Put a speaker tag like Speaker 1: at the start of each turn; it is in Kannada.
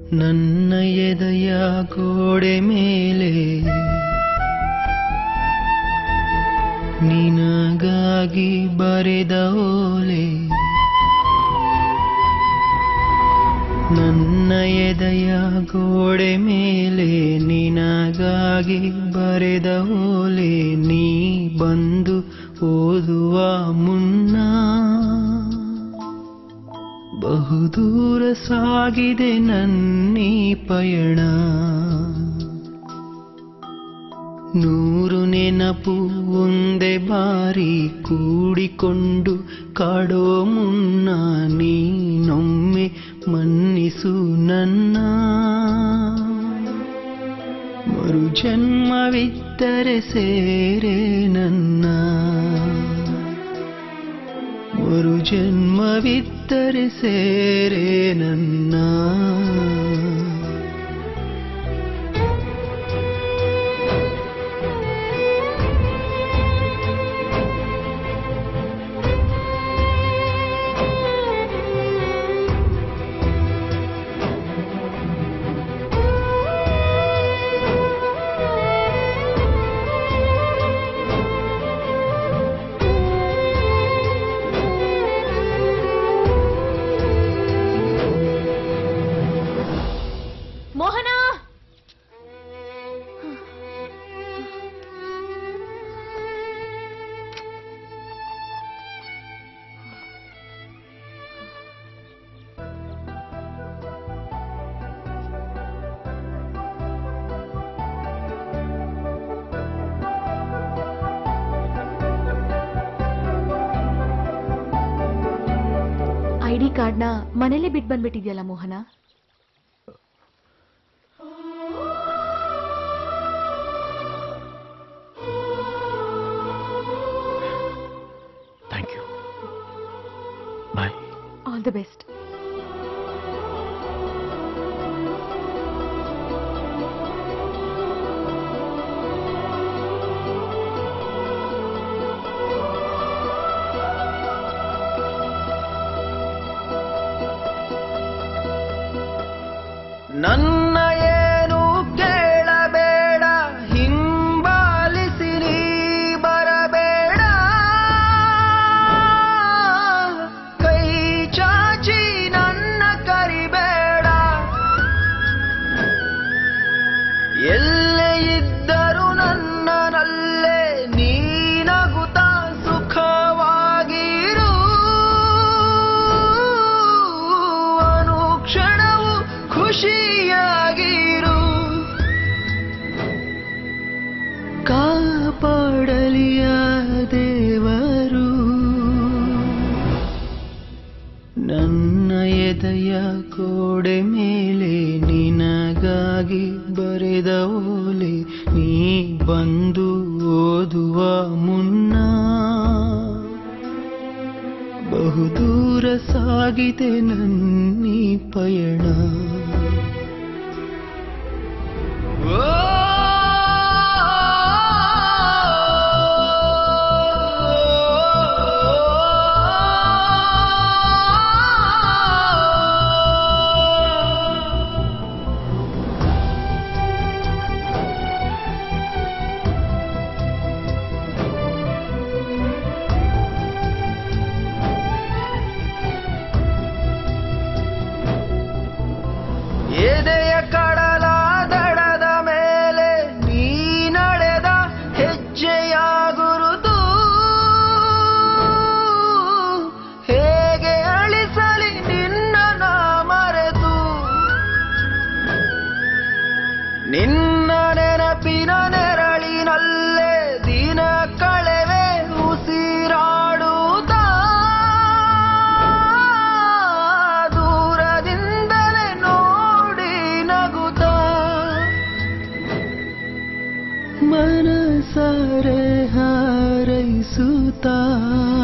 Speaker 1: ನನ್ನ ಎದೆಯ ಗೋಡೆ ಮೇಲೆ ನಿನಗಾಗಿ ಬರೆದ ಓಲೆ ನನ್ನ ಎದೆಯ ಗೋಡೆ ಮೇಲೆ ನಿನಗಾಗಿ ಬರೆದ ಓಲೆ ನೀ ಬಂದು ಓದುವ ಮುನ್ನ ಬಹುದೂರ ಸಾಗಿದೆ ನನ್ನೀ ಪಯಣ ನೂರು ನೆನಪು ಒಂದೇ ಬಾರಿ ಕೂಡಿಕೊಂಡು ಕಾಡೋ ಮುನ್ನ ನೀನೊಮ್ಮೆ ಮನ್ನಿಸು ನನ್ನ ಮರು ಜನ್ಮವಿದ್ದರೆ ಸೇರೆ ನನ್ನ ಮರು ಜನ್ಮವಿದ್ದರೆ ಸೇರೆ ನನ್ನ
Speaker 2: ಮೋಹನ ಐ ಡಿ ಕಾರ್ಡ್ನ ಮನೇಲೆ ಬಿಟ್ಟು ಬಂದ್ಬಿಟ್ಟಿದ್ಯಲ್ಲ Mohana
Speaker 1: thank you bye
Speaker 2: all the best
Speaker 1: ನನ್ನ ಏನು ಕೇಳಬೇಡ ಹಿಂಬಾಲಿಸಿ ನೀ ಬರಬೇಡ ಕೈ ಚಾಚಿ ನನ್ನ ಕರಿಬೇಡ ಎಲ್ಲೇ ಇದ್ದರೂ ನನ್ನನಲ್ಲೇ ನೀನಗುತ್ತ ಸುಖವಾಗಿರು ಅನುಕ್ಷಣವು ಖುಷಿಯಾಗಿರು ಕಾಪಾಡಲಿಯ ದೇವರು ನನ್ನ ಎದೆಯ ಕೋಡೆ ಮೇಲೆ ನಿನಗಾಗಿ ಬರೆದ ಓಲೆ ನೀ ಬಂದು ಓದುವ ಮುನ್ನ ಬಹುದೂರ ಸಾಗಿದೆ ನನ್ನೀ ಪಯಣ ಎದೆಯ ಕಡಲ ದಡದ ಮೇಲೆ ನೀ ನಡೆದ ಹೆಜ್ಜೆಯ ಗುರುತು ಹೇಗೆ ಅಳಿಸಲಿ ನಿನ್ನ ನಾ ಮರೆತು ನಿನ್ನ ನೆನಪಿನ ನೆರಳಿನಲ್ಲೇ ದಿನ ಕಳೆವೆ ಉಸಿರಾಡುತ್ತಾ ದೂರದಿಂದಲೇ ನೋಡಿ ನಗುತ್ತಾ ಮನಸಾರೆ ಹಾರೈಸುತ್ತಾ